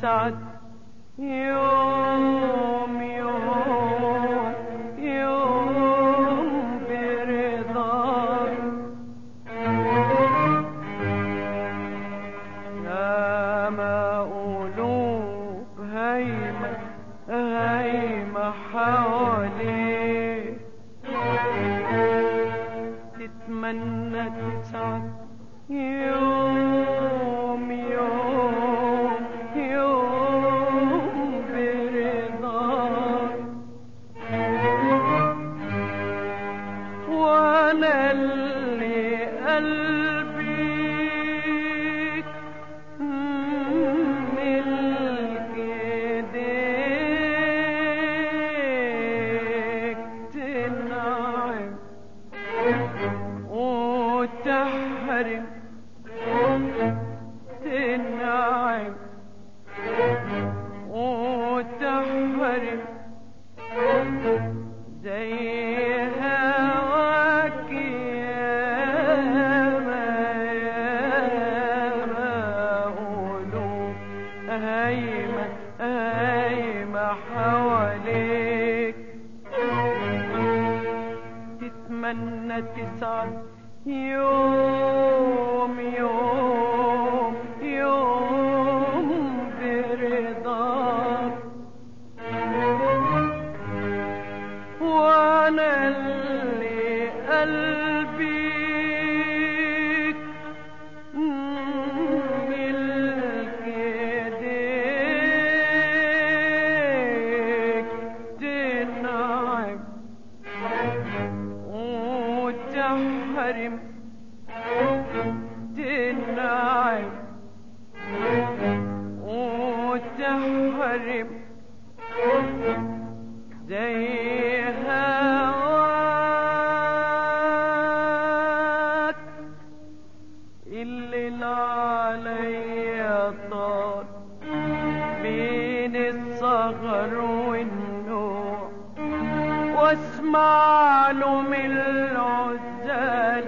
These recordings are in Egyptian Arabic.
تسعد يوم يوم يوم برضاك يا ما قلوب هايمة هايمة حواليك تتمنى تسعد يوم يوم يوم برضاك وانا اللي قلبي ملك ايديك تنعم وتحرم تنعم وتحرم زي هواك ياما ياما قلوب هايمة هايمة حواليك تتمنى تسعد يوم يوم يوم برضاك وانا اللي قلبي ملك ايديك تنعم وتحرم تنعم وتحرم زي هواك الليل عليا طار بين الصغر والنوع واسمع له من العزال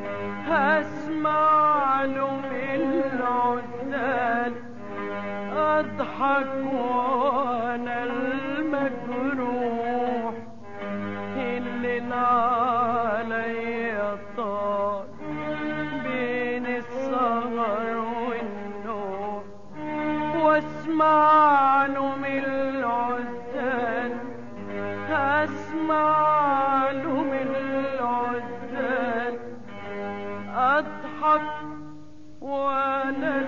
هسمع له من العزال اضحك وانا المجروح الليل عليا طار بين السهر والنور واسمع له من العزال هسمع له من العزال اضحك وانا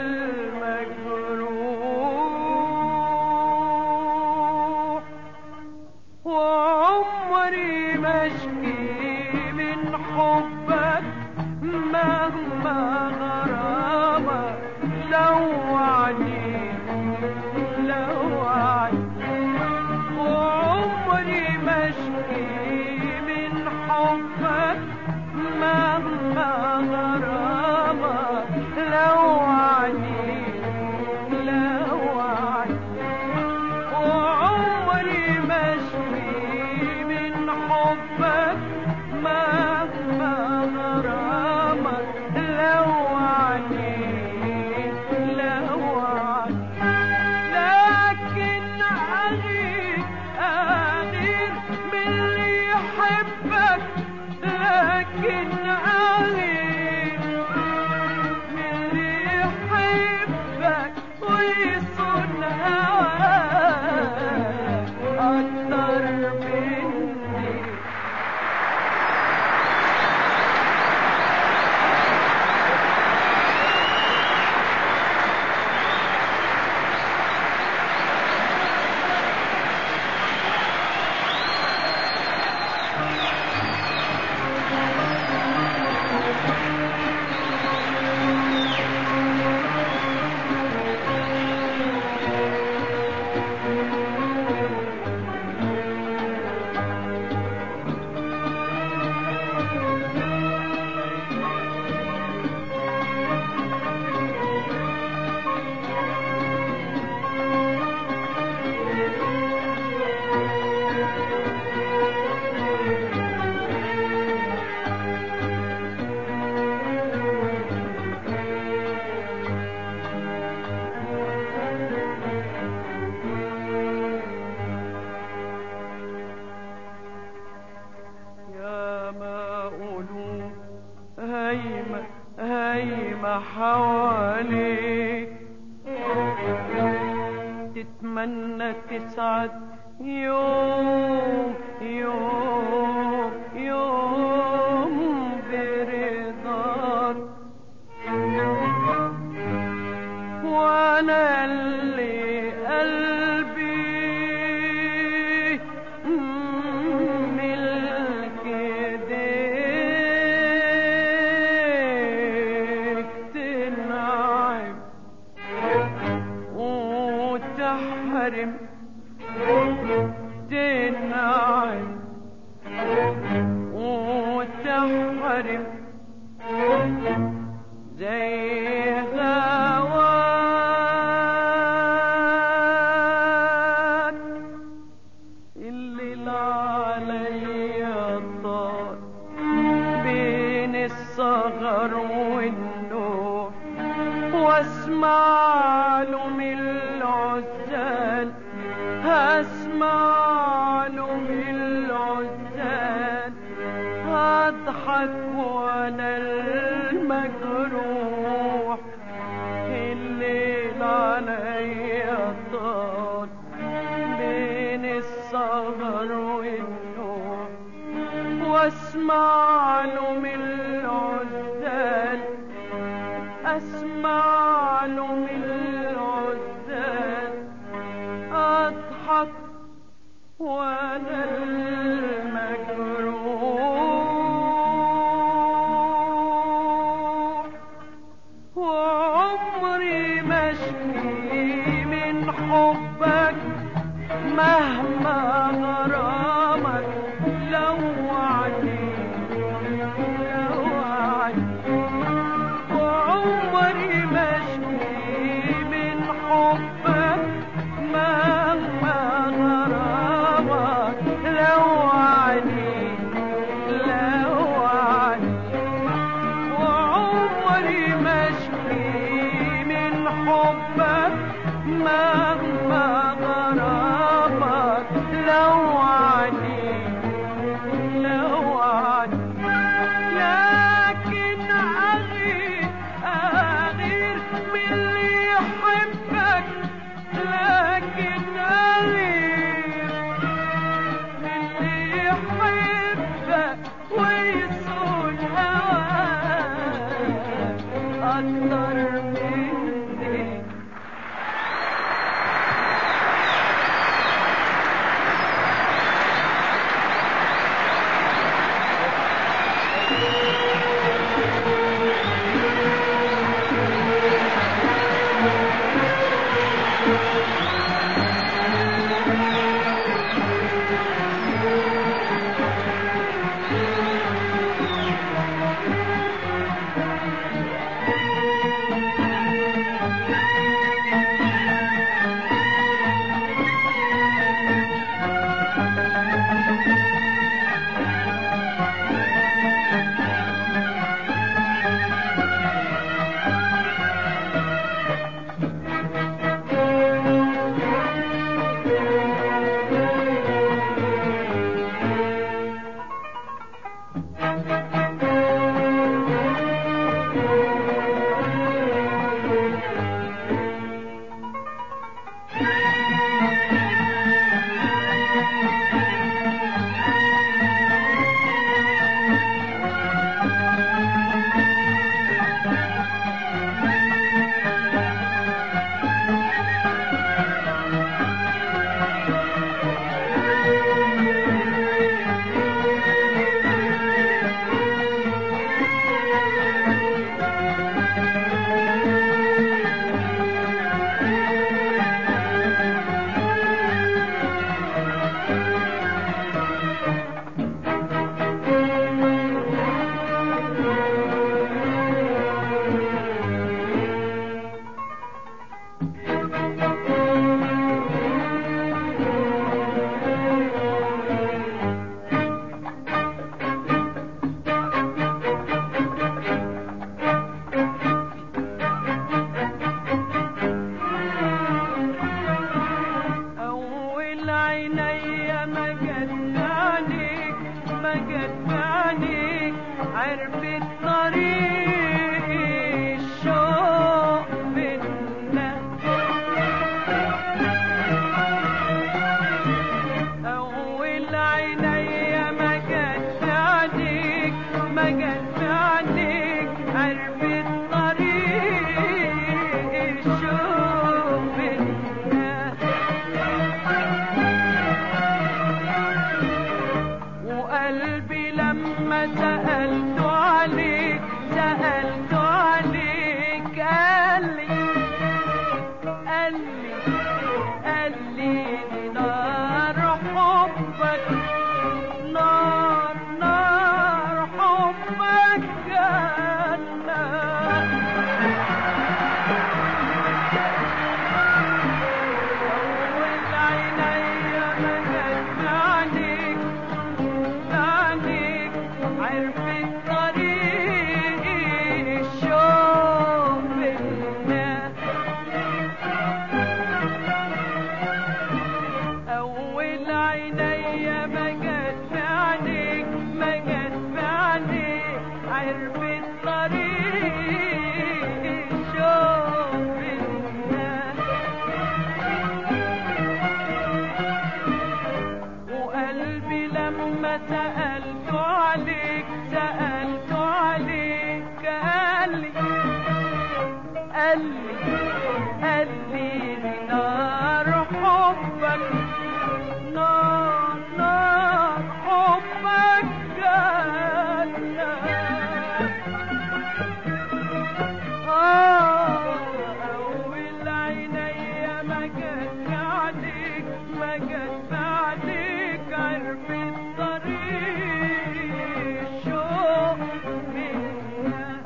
المجروح وعمري مشكي من حبك مهما غرامك لو عني لو عني وعمري مشكي من حبك مهما غرامك لو عني لو عني وعمري مشفي من حبك مهما غرامك لو عني لو عني لكن أغير أغير من اللي يحبك لكن أغير من اللي يحبك ويصون هواك أكتر مني حواليك تتمنى تسعد يوم يوم يوم برضاك وانا اللي قلبي ملك ايديك تنعم وتحرم تنعم وتحرم زي هواك الليل عليا طال بين السهر والنوم واسمع له من العزال هسمع له من العزال هضحك وانا المجروح الليل عليا طال بين السهر والنوم واسمع له من العزال اسمع له من العزال اضحك وانا المجروح وعمري مشكي من حبك مهما غرامك لو عني لو عني وعمري مشكي من حبك مهما غرامك لو عني لو عني وعمري مشكي من حبك مهما غرامك لو عني لو عني لكن أغير أغير من اللي يحبك لكن أغير من اللي يحبك ويصون هواك أكتر مني عرفت طريق الشوق وقلبي لما سألت عليك سألت عليك قال لي قال لي قال لي دي نار حبك نار نار حبك جنة أول عيني مدت عليك عليك عرفت طريق الشوق بينا أول عيني ما جت في عينيك ما جت في عينيك عرفت طريق الشوق بينا وقلبي لما سألت عليك سألت عليك قال لي قال لي قال لي دي نار حبك نار نار حبك جنة آه أول عيني ما جت عليك ما جت عليك عرفت طريق الشوق منا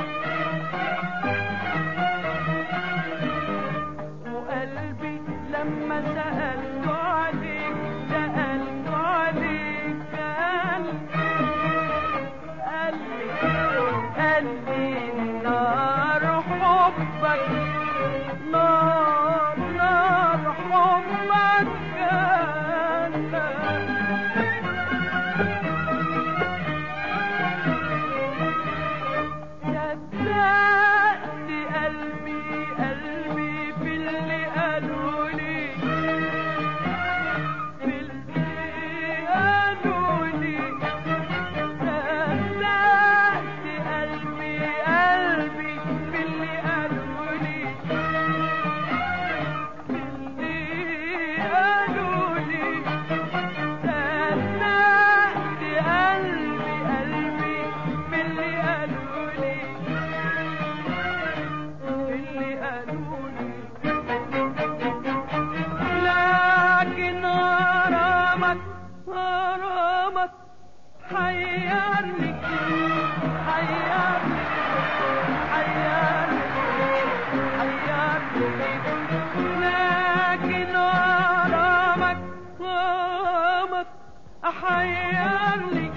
وقلبي لما سألت عليك سألت عليك قال قال لي قال لي نار حبك نار نار حبك جنة صدقت قلبي قلبي في اللي قالوا لي في اللي قالوا لي صدقت قلبي قلبي في اللي قالوا لي في اللي قالوا لي صدقت قلبي قلبي في اللي قالوا لي في اللي قالوا لي لكن غرامك غرامك حيرني حيرني حيرني حيرني لكن غرامك غرامك حيرني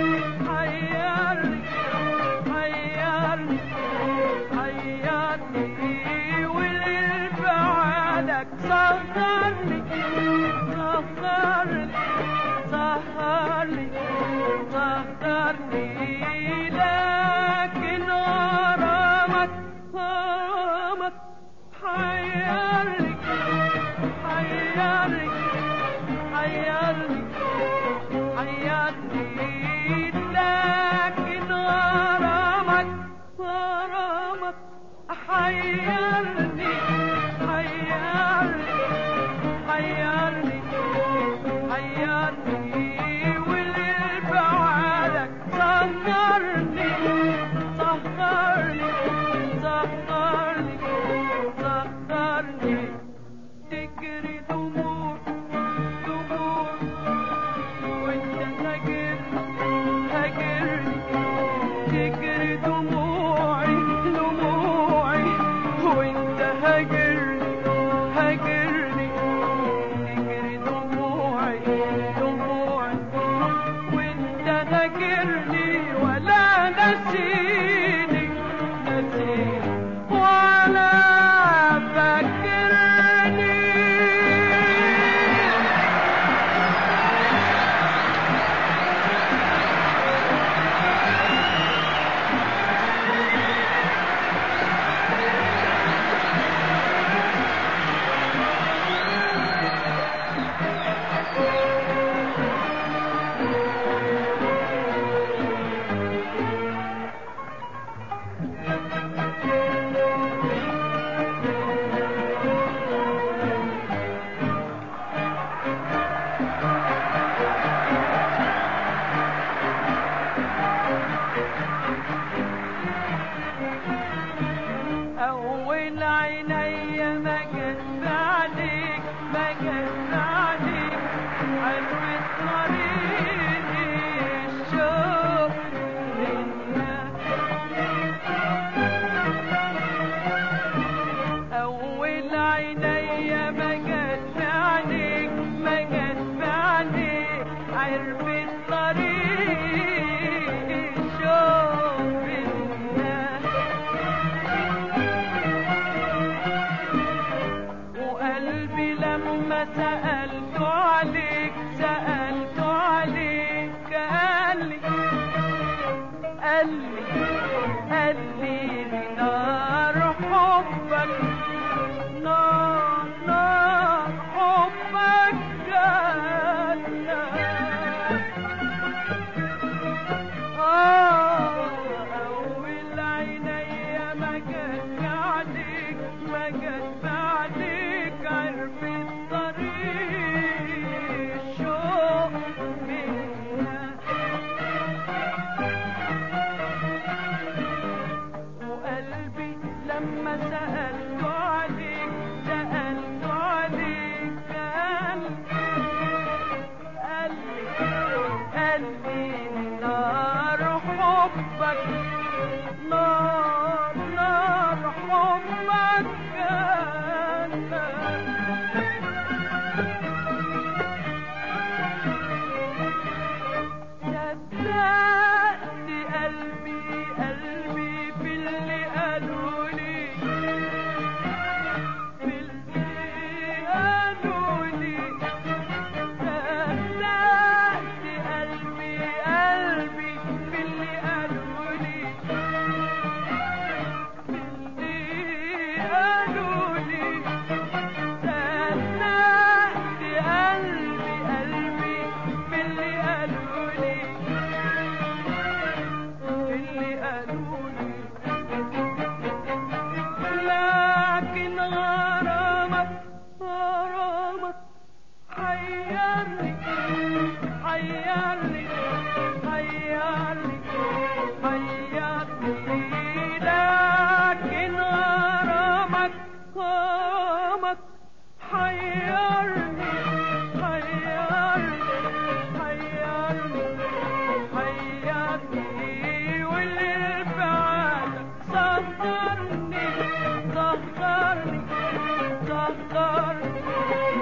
حيرني حيرني حيرني والبعدك سهرني سهرني سهرني سهرني لكن غرامك غرامك حيرني حيرني حيرني حيرني لكن غرامك غرامك حيرني حيرني حيرني حيرني والبعدك سهرني سهرني سهرني سهرني تجري دموع دموع وانت هاجرني هاجرني تجري دموعي دموعي وانت هاجرني قلبي قلبي نار حبك نار نار حبك جنة آه أول عينيا ما جت عليك ما جت عليك عرفت طريق الشوق منها وقلبي لما سألت عليك سألت عليك قلبي قلبي نار حبك نار نار حبك جنة صدقت قلبي قلبي باللي قالولي باللي قالولي صدقت قلبي قلبي باللي قالولي باللي قالولي صدقت قلبي قلبي باللي قالولي اللي قالولي لكن غرامك غرامك حيرني حيرني حيرني حيرني لكن غرامك غرامك حيرني حيرني حيرني حيرني واللي بعدك سهرني سهرني سهرني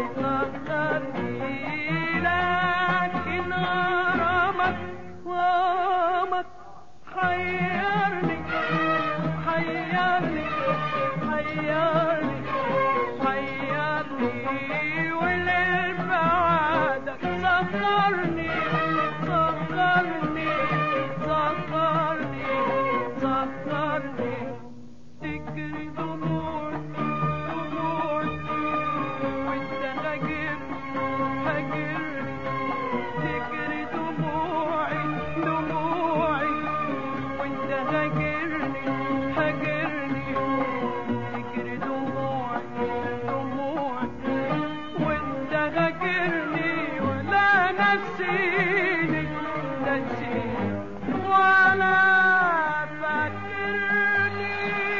سهرني لكن غرامك غرامك حيرني حيرني حيرني حيرني واللي بعدك سهرني سهرني سهرني سهرني تجري دموع دموع وانت هاجر هاجرني تجري دموعي دموعي وانت هاجرني هاجرني تجري دموعي دموعي وانت هاجرني ولا نسيني نسيني ولا فاكرني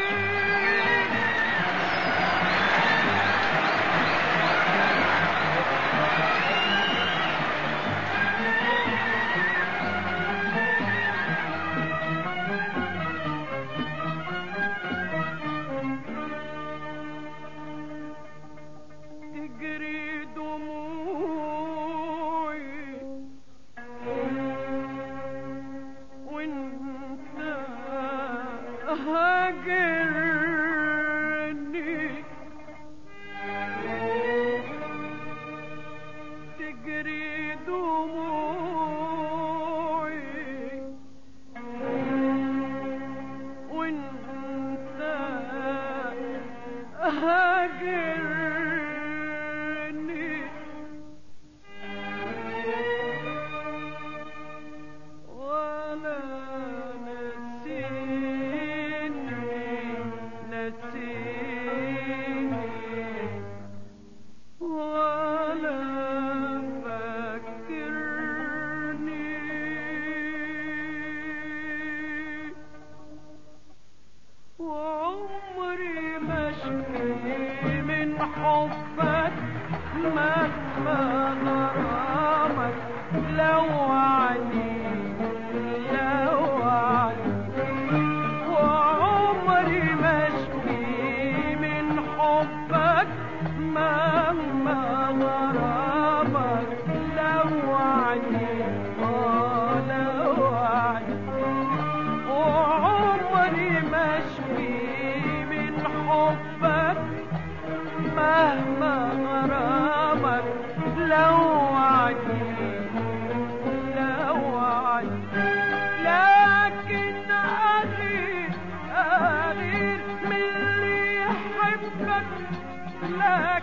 تجري دموعي وانت هاجرني تجري دموعي وانت هاجرني ولا نسيني لك